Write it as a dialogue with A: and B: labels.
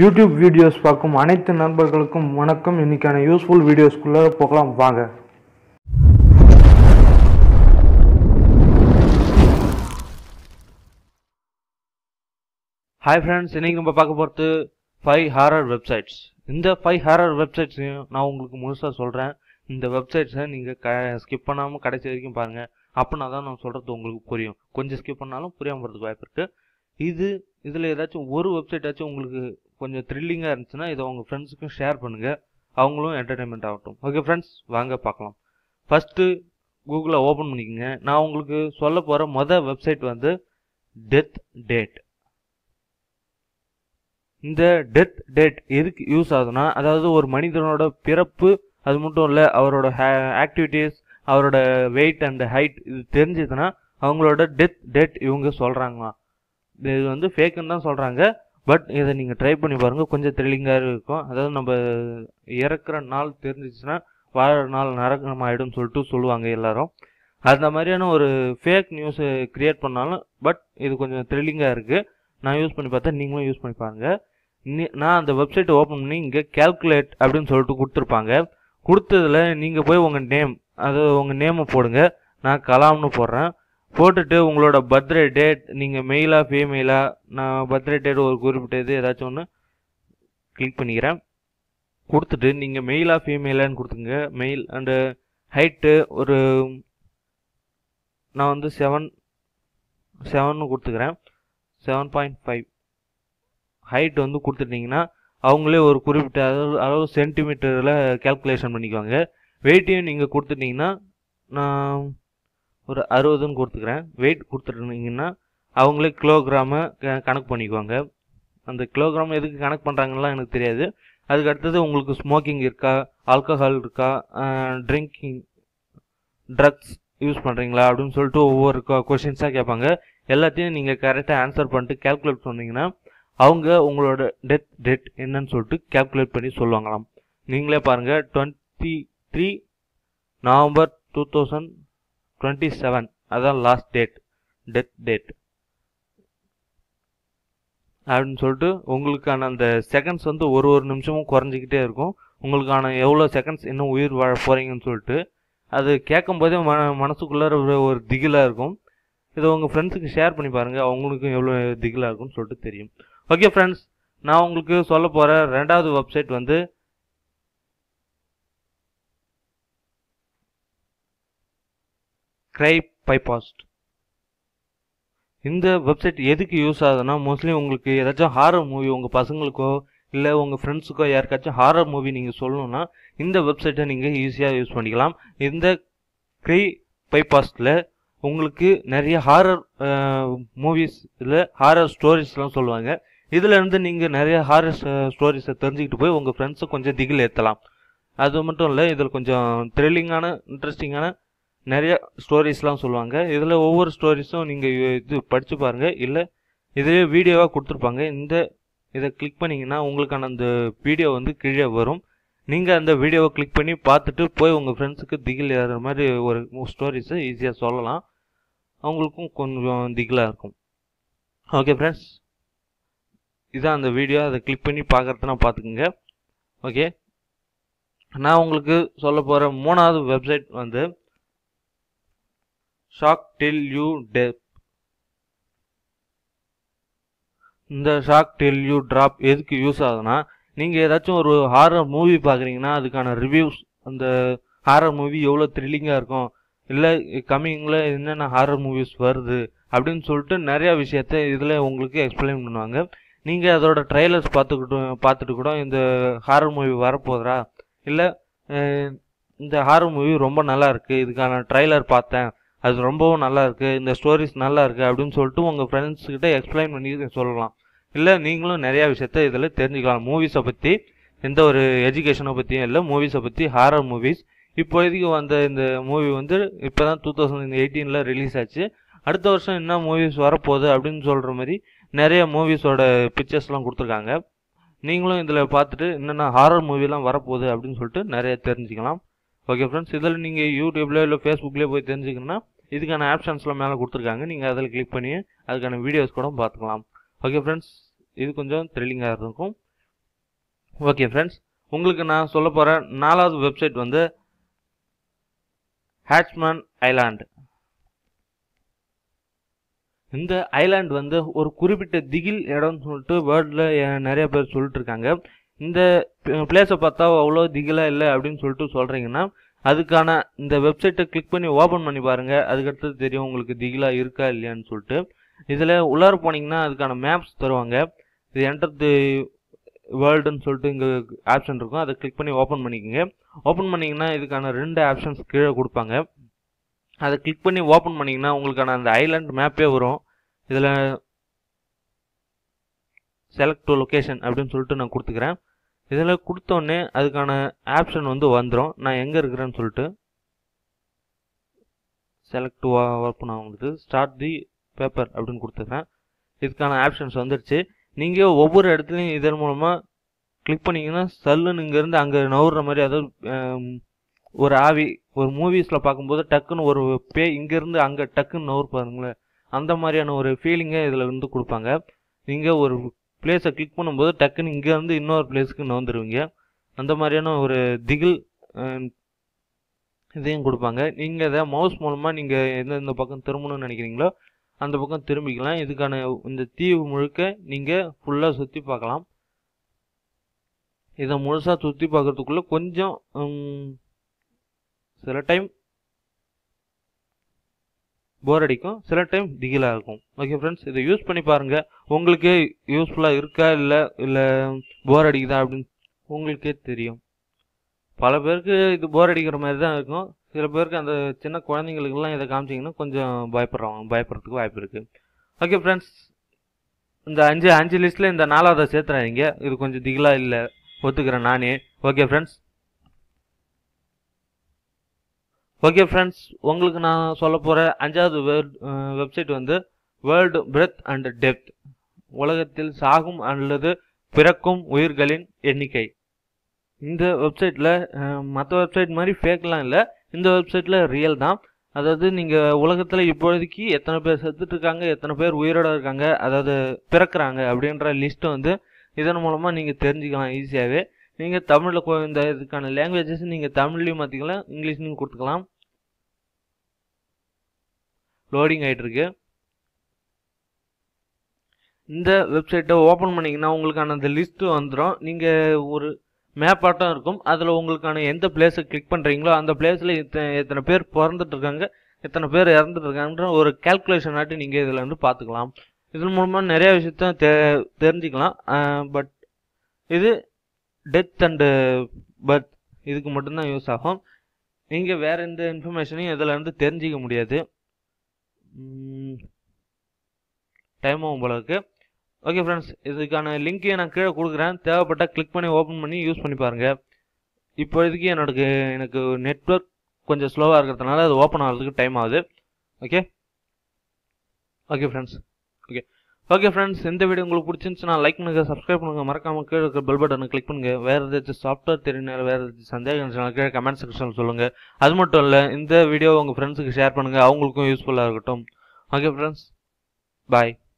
A: YouTube videos பார்க்கும் அனைத்து நண்பர்களுக்கும் வணக்கம் இன்னைக்கான யூஸ்ஃபுல் வீடியோஸ்குள்ளே போகலாம் வாங்க ஹாய் ஃப்ரெண்ட்ஸ் இன்னைக்கு நம்ம பார்க்க போகிறது ஃபைவ் ஹாரர் வெப்சைட்ஸ் இந்த ஃபைவ் ஹாரர் வெப்சைட்ஸையும் நான் உங்களுக்கு முழுசாக சொல்கிறேன் இந்த வெப்சைட்ஸை நீங்கள் க ஸ்கிப் பண்ணாமல் கடைசி வரைக்கும் பாருங்கள் அப்படின்னா தான் நான் சொல்கிறது உங்களுக்கு புரியும் கொஞ்சம் ஸ்கிப் பண்ணாலும் புரியாமல் போகிறதுக்கு வாய்ப்பு இருக்குது இது இதில் ஏதாச்சும் ஒரு வெப்சைட்டாச்சும் உங்களுக்கு கொஞ்சம் த்ரில்லிங்காக இருந்துச்சுன்னா இதை உங்கள் ஃப்ரெண்ட்ஸுக்கும் ஷேர் பண்ணுங்கள் அவங்களும் என்டர்டைன்மெண்ட் ஆகட்டும் ஓகே ஃப்ரெண்ட்ஸ் வாங்க பார்க்கலாம் ஃபஸ்ட்டு கூகுளை ஓப்பன் பண்ணிக்கோங்க நான் உங்களுக்கு சொல்ல போகிற மொதல் வெப்சைட் வந்து டெத் டேட் இந்த டெத் டேட் எதுக்கு யூஸ் ஆகுதுன்னா அதாவது ஒரு மனிதனோட பிறப்பு அது மட்டும் இல்லை அவரோட ஆக்டிவிட்டீஸ் அவரோட வெயிட் அண்ட் ஹைட் இது தெரிஞ்சதுன்னா அவங்களோட டெத் டேட் இவங்க சொல்கிறாங்களாம் இது வந்து ஃபேக்குன்னு தான் சொல்கிறாங்க பட் இதை நீங்கள் ட்ரை பண்ணி பாருங்கள் கொஞ்சம் த்ரில்லிங்காக இருக்கும் அதாவது நம்ம இறக்குற நாள் தெரிஞ்சிச்சுன்னா வாழ நாள் நரகம் ஆகிடும்னு சொல்லிட்டு சொல்லுவாங்க எல்லாரும் அந்த மாதிரியான ஒரு ஃபேக் நியூஸை க்ரியேட் பண்ணாலும் பட் இது கொஞ்சம் த்ரில்லிங்காக இருக்குது நான் யூஸ் பண்ணி பார்த்தா நீங்களும் யூஸ் பண்ணி பாருங்கள் நான் அந்த வெப்சைட்டை ஓப்பன் பண்ணி இங்கே கேல்குலேட் அப்படின்னு சொல்லிட்டு கொடுத்துருப்பாங்க கொடுத்ததில் நீங்கள் போய் உங்கள் நேம் அது உங்கள் நேமை போடுங்க நான் கலாம்னு போடுறேன் போட்டுட்டு உங்களோட பர்த்டே டேட் நீங்கள் மெயிலாக ஃபீமெயிலாக நான் பர்த்டே டேட் ஒரு குறிப்பிட்ட இது ஏதாச்சும் ஒன்று கிளிக் பண்ணிக்கிறேன் கொடுத்துட்டு நீங்கள் மெயிலாக ஃபீமெயிலான்னு கொடுத்துங்க மெயில் அண்டு ஹைட்டு ஒரு நான் வந்து செவன் செவன்னு கொடுத்துக்கிறேன் செவன் பாயிண்ட் ஃபைவ் ஹைட் வந்து கொடுத்துட்டிங்கன்னா அவங்களே ஒரு குறிப்பிட்ட அளவு அளவு சென்டிமீட்டரில் கேல்குலேஷன் பண்ணிக்குவாங்க வெயிட்டையும் நீங்கள் கொடுத்துட்டிங்கன்னா நான் ஒரு அறுபதுன்னு கொடுத்துக்கிறேன் வெயிட் கொடுத்துருந்தீங்கன்னா அவங்களே கிலோகிராமை கணக்கு பண்ணிக்குவாங்க அந்த கிலோகிராம் எதுக்கு கணக்கு பண்ணுறாங்கலாம் எனக்கு தெரியாது அதுக்கு அடுத்தது உங்களுக்கு ஸ்மோக்கிங் இருக்கா ஆல்கஹால் இருக்கா ட்ரிங்கிங் ட்ரக்ஸ் யூஸ் பண்ணுறீங்களா அப்படின்னு சொல்லிட்டு ஒவ்வொரு கொஷின்ஸாக கேட்பாங்க எல்லாத்தையும் நீங்கள் கரெக்டாக ஆன்சர் பண்ணிட்டு கேல்குலேட் சொன்னீங்கன்னா அவங்க உங்களோட டெத் டேட் என்னன்னு சொல்லிட்டு கேல்குலேட் பண்ணி சொல்லுவாங்களாம் நீங்களே பாருங்கள் twenty three November two thousand twenty seven அதான் லாஸ்ட் டேட் டெத் டேட் அப்படின்னு சொல்லிட்டு உங்களுக்கான அந்த செகண்ட்ஸ் வந்து ஒரு ஒரு நிமிஷமும் குறைஞ்சிக்கிட்டே இருக்கும் உங்களுக்கான எவ்வளோ செகண்ட்ஸ் இன்னும் உயிர் வாழ போகிறீங்கன்னு சொல்லிட்டு அது கேட்கும் போதே ம மனசுக்குள்ளார ஒரு ஒரு திகிலாக இருக்கும் இதை உங்கள் ஃப்ரெண்ட்ஸுக்கு ஷேர் பண்ணி பாருங்கள் அவங்களுக்கும் எவ்வளோ திகிலாக இருக்கும்னு சொல்லிட்டு தெரியும் ஓகே ஃப்ரெண்ட்ஸ் நான் உங்களுக்கு சொல்ல போகிற ரெண்டாவது வெப்சைட் வந்து கிரை பைபாஸ்ட் இந்த வெப்சைட் எதுக்கு யூஸ் ஆகுதுன்னா மோஸ்ட்லி உங்களுக்கு ஏதாச்சும் ஹாரர் மூவி உங்கள் பசங்களுக்கோ இல்லை உங்கள் ஃப்ரெண்ட்ஸுக்கோ யாருக்காச்சும் ஹாரர் மூவி நீங்கள் சொல்லணும்னா இந்த வெப்சைட்டை நீங்கள் ஈஸியாக யூஸ் பண்ணிக்கலாம் இந்த கிரை பைபாஸ்டில் உங்களுக்கு நிறைய ஹாரர் மூவிஸ் இல்லை ஹாரர் ஸ்டோரிஸ்லாம் சொல்லுவாங்க இதில் இருந்து நீங்கள் நிறைய ஹாரர் ஸ்டோரிஸை தெரிஞ்சுக்கிட்டு போய் உங்கள் ஃப்ரெண்ட்ஸை கொஞ்சம் திகில் ஏற்றலாம் அது மட்டும் இல்லை இதில் கொஞ்சம் த்ரில்லிங்கான இன்ட்ரெஸ்டிங்கான நிறைய ஸ்டோரிஸ்லாம் சொல்லுவாங்க இதில் ஒவ்வொரு ஸ்டோரிஸும் நீங்கள் இது படித்து பாருங்கள் இல்லை இதிலே வீடியோவாக கொடுத்துருப்பாங்க இந்த இதை கிளிக் பண்ணிங்கன்னா உங்களுக்கான அந்த வீடியோ வந்து கீழே வரும் நீங்கள் அந்த வீடியோவை கிளிக் பண்ணி பார்த்துட்டு போய் உங்கள் ஃப்ரெண்ட்ஸுக்கு திகில் ஏறுற மாதிரி ஒரு ஸ்டோரிஸை ஈஸியாக சொல்லலாம் அவங்களுக்கும் கொஞ்சம் திகிலாக இருக்கும் ஓகே ஃப்ரெண்ட்ஸ் இதான் அந்த வீடியோ அதை கிளிக் பண்ணி பார்க்குறதுனா பார்த்துக்குங்க ஓகே நான் உங்களுக்கு சொல்ல போகிற மூணாவது வெப்சைட் வந்து ஷாக் டில் யூ டெப் இந்த ஷாக் டில் யூ ட்ராப் எதுக்கு யூஸ் ஆகுதுன்னா நீங்கள் ஏதாச்சும் ஒரு ஹாரர் மூவி பார்க்குறீங்கன்னா அதுக்கான ரிவ்யூஸ் அந்த ஹாரர் மூவி எவ்வளோ த்ரில்லிங்காக இருக்கும் இல்லை கம்மிங்கில் என்னென்ன ஹாரர் மூவிஸ் வருது அப்படின்னு சொல்லிட்டு நிறையா விஷயத்த இதில் உங்களுக்கு எக்ஸ்பிளைன் பண்ணுவாங்க நீங்கள் அதோட ட்ரைலர்ஸ் பார்த்துக்கிட்டு பார்த்துட்டு கூட இந்த ஹாரர் மூவி வரப்போதா இல்லை இந்த ஹாரர் மூவி ரொம்ப நல்லா இருக்குது இதுக்கான ட்ரைலர் பார்த்தேன் அது ரொம்பவும் நல்லா இருக்குது இந்த ஸ்டோரிஸ் நல்லா இருக்குது அப்படின்னு சொல்லிட்டு உங்கள் ஃப்ரெண்ட்ஸ்கிட்ட எக்ஸ்பிளைன் பண்ணி சொல்லலாம் இல்லை நீங்களும் நிறையா விஷயத்த இதில் தெரிஞ்சுக்கலாம் மூவிஸை பற்றி எந்த ஒரு எஜுகேஷனை பற்றியும் இல்லை மூவிஸை பற்றி ஹாரர் மூவிஸ் இப்போதைக்கு வந்த இந்த மூவி வந்து இப்போ தான் டூ தௌசண்ட் எயிட்டீனில் ரிலீஸ் ஆச்சு அடுத்த வருஷம் என்ன மூவிஸ் வரப்போகுது அப்படின்னு சொல்கிற மாதிரி நிறைய மூவிஸோட பிக்சர்ஸ்லாம் கொடுத்துருக்காங்க நீங்களும் இதில் பார்த்துட்டு என்னென்ன ஹாரர் மூவிலாம் வரப்போகுது அப்படின்னு சொல்லிட்டு நிறைய தெரிஞ்சுக்கலாம் ஓகே ஃப்ரெண்ட்ஸ் இதில் நீங்கள் யூடியூப்லேயோ இல்லை ஃபேஸ்புக்லேயோ போய் தெரிஞ்சுக்கணுன்னா இதுக்கான ஆப்ஷன்ஸ்லாம் மேலே கொடுத்துருக்காங்க நீங்கள் அதில் கிளிக் பண்ணி அதுக்கான வீடியோஸ் கூட பார்த்துக்கலாம் ஓகே ஃப்ரெண்ட்ஸ் இது கொஞ்சம் த்ரில்லிங்காக இருக்கும் ஓகே ஃப்ரெண்ட்ஸ் உங்களுக்கு நான் சொல்ல போகிற நாலாவது வெப்சைட் வந்து ஹேட்ச்மேன் ஐலாண்ட் இந்த ஐலாண்ட் வந்து ஒரு குறிப்பிட்ட திகில் இடம்னு சொல்லிட்டு வேர்ல்டில் நிறைய பேர் சொல்லிட்டு இருக்காங்க இந்த பிளேஸை பார்த்தா அவ்வளோ திகிலாக இல்லை அப்படின்னு சொல்லிட்டு சொல்கிறீங்கன்னா அதுக்கான இந்த வெப்சைட்டை கிளிக் பண்ணி ஓப்பன் பண்ணி பாருங்கள் அதுக்கடுத்தது தெரியும் உங்களுக்கு திகிலாக இருக்கா இல்லையான்னு சொல்லிட்டு இதில் உள்ளார போனீங்கன்னா அதுக்கான மேப்ஸ் தருவாங்க இது என்டர் தி வேர்ல்டுன்னு சொல்லிட்டு இங்கே ஆப்ஷன் இருக்கும் அதை கிளிக் பண்ணி ஓப்பன் பண்ணிக்கோங்க ஓப்பன் பண்ணிங்கன்னா இதுக்கான ரெண்டு ஆப்ஷன்ஸ் கீழே கொடுப்பாங்க அதை கிளிக் பண்ணி ஓப்பன் பண்ணிங்கன்னா உங்களுக்கான அந்த ஐலாண்ட் மேப்பே வரும் இதில் செலக்ட் டு லொக்கேஷன் அப்படின்னு சொல்லிட்டு நான் கொடுத்துக்கிறேன் இதில் கொடுத்தோடனே அதுக்கான ஆப்ஷன் வந்து வந்துடும் நான் எங்கே இருக்கிறேன்னு சொல்லிட்டு செலக்ட் ஓப்பன் ஆகுது ஸ்டார்ட் தி பேப்பர் அப்படின்னு கொடுத்துக்கிறேன் இதுக்கான ஆப்ஷன்ஸ் வந்துடுச்சு நீங்கள் ஒவ்வொரு இடத்துலையும் இதன் மூலமாக கிளிக் பண்ணிங்கன்னா சல்லுன்னு இங்கேருந்து அங்கே நவுற மாதிரி அதாவது ஒரு ஆவி ஒரு மூவிஸில் பார்க்கும்போது டக்குன்னு ஒரு பே இங்கேருந்து அங்கே டக்குன்னு நவுர் பாருங்களேன் அந்த மாதிரியான ஒரு ஃபீலிங்கை இதில் வந்து கொடுப்பாங்க நீங்கள் ஒரு பிளேஸை கிளிக் பண்ணும்போது டக்குன்னு இங்கேருந்து இன்னொரு பிளேஸுக்கு நவுந்துருவீங்க அந்த மாதிரியான ஒரு திகில் இதையும் கொடுப்பாங்க நீங்கள் இதை மவுஸ் மூலமாக நீங்கள் எந்தெந்த பக்கம் திரும்பணும்னு நினைக்கிறீங்களோ அந்த பக்கம் திரும்பிக்கலாம் இதுக்கான இந்த தீவு முழுக்க நீங்கள் ஃபுல்லாக சுற்றி பார்க்கலாம் இதை முழுசாக சுற்றி பார்க்கறதுக்குள்ளே கொஞ்சம் சில டைம் போர் அடிக்கும் சில டைம் திகிலாக இருக்கும் ஓகே ஃப்ரெண்ட்ஸ் இதை யூஸ் பண்ணி பாருங்கள் உங்களுக்கு யூஸ்ஃபுல்லாக இருக்கா இல்லை இல்லை போர் அடிக்குதா அப்படின்னு உங்களுக்கே தெரியும் பல பேருக்கு இது போர் அடிக்கிற மாதிரி தான் இருக்கும் சில பேருக்கு அந்த சின்ன குழந்தைங்களுக்கெல்லாம் இதை காமிச்சிங்கன்னா கொஞ்சம் பயப்படுறவங்க பயப்படுறதுக்கு வாய்ப்பு இருக்குது ஓகே ஃப்ரெண்ட்ஸ் இந்த அஞ்சு அஞ்சு லிஸ்ட்டில் இந்த நாலாவதை சேர்த்துறாதீங்க இது கொஞ்சம் திகிலாக இல்லை ஒத்துக்கிறேன் நானே ஓகே ஃப்ரெண்ட்ஸ் ஓகே ஃப்ரெண்ட்ஸ் உங்களுக்கு நான் சொல்ல போகிற அஞ்சாவது வெப்சைட் வந்து வேர்ல்டு பிரெத் அண்ட் டெப்த் உலகத்தில் சாகும் அல்லது பிறக்கும் உயிர்களின் எண்ணிக்கை இந்த வெப்சைட்டில் மற்ற வெப்சைட் மாதிரி ஃபேக்லாம் இல்லை இந்த வெப்சைட்டில் ரியல் தான் அதாவது நீங்கள் உலகத்தில் இப்போதைக்கு எத்தனை பேர் செத்துட்டு இருக்காங்க எத்தனை பேர் உயிரோட இருக்காங்க அதாவது பிறக்கிறாங்க அப்படின்ற லிஸ்ட்டை வந்து இதன் மூலமாக நீங்கள் தெரிஞ்சுக்கலாம் ஈஸியாகவே நீங்கள் தமிழில் இந்த இதுக்கான லாங்குவேஜஸ் நீங்கள் தமிழ்லையும் மாற்றிக்கலாம் இங்கிலீஷ்லையும் கொடுத்துக்கலாம் லோடிங் ஆகிட்டு இருக்கு இந்த வெப்சைட்டை ஓப்பன் பண்ணிங்கன்னா உங்களுக்கான அந்த லிஸ்ட்டு வந்துடும் நீங்கள் ஒரு மேப் ஆட்டம் இருக்கும் அதில் உங்களுக்கான எந்த பிளேஸை கிளிக் பண்ணுறீங்களோ அந்த பிளேஸில் இத்தனை எத்தனை பேர் பிறந்துட்டு இருக்காங்க எத்தனை பேர் இறந்துட்டு இருக்காங்கன்ற ஒரு கேல்குலேஷன் ஆட்டி நீங்கள் இதில் வந்து பார்த்துக்கலாம் இதன் மூலமாக நிறைய விஷயத்த தெ தெரிஞ்சுக்கலாம் பட் இது டெத் அண்டு பர்த் இதுக்கு மட்டும்தான் யூஸ் ஆகும் நீங்கள் வேறு எந்த இன்ஃபர்மேஷனையும் இதில் இருந்து தெரிஞ்சிக்க முடியாது டைம் ஆகும் போல இருக்குது ஓகே ஃப்ரெண்ட்ஸ் இதுக்கான லிங்க்கையும் நான் கீழே கொடுக்குறேன் தேவைப்பட்டால் கிளிக் பண்ணி ஓப்பன் பண்ணி யூஸ் பண்ணி பாருங்கள் இப்போதைக்கு என்னோட எனக்கு நெட்ஒர்க் கொஞ்சம் ஸ்லோவாக இருக்கிறதுனால அது ஓப்பன் ஆகிறதுக்கு டைம் ஆகுது okay okay friends okay okay friends இந்த வீடியோ உங்களுக்கு பிடிச்சிருந்துச்சுன்னா லைக் பண்ணுங்கள் சப்ஸ்கிரைப் பண்ணுங்கள் மறக்காமல் கீழே இருக்கிற பெல் பட்டனை கிளிக் பண்ணுங்கள் வேறு ஏதாச்சும் சாஃப்ட்வேர் தெரியும் வேறு ஏதாச்சும் சந்தேகம் இருந்துச்சுன்னா கீழே கமெண்ட் செக்ஷனில் சொல்லுங்கள் அது மட்டும் இல்லை இந்த வீடியோ உங்கள் ஃப்ரெண்ட்ஸுக்கு ஷேர் பண்ணுங்கள் அவங்களுக்கும் யூஸ்ஃபுல்லாக இருக்கட்டும் ஓகே ஃப்ரெண்ட்ஸ் பாய்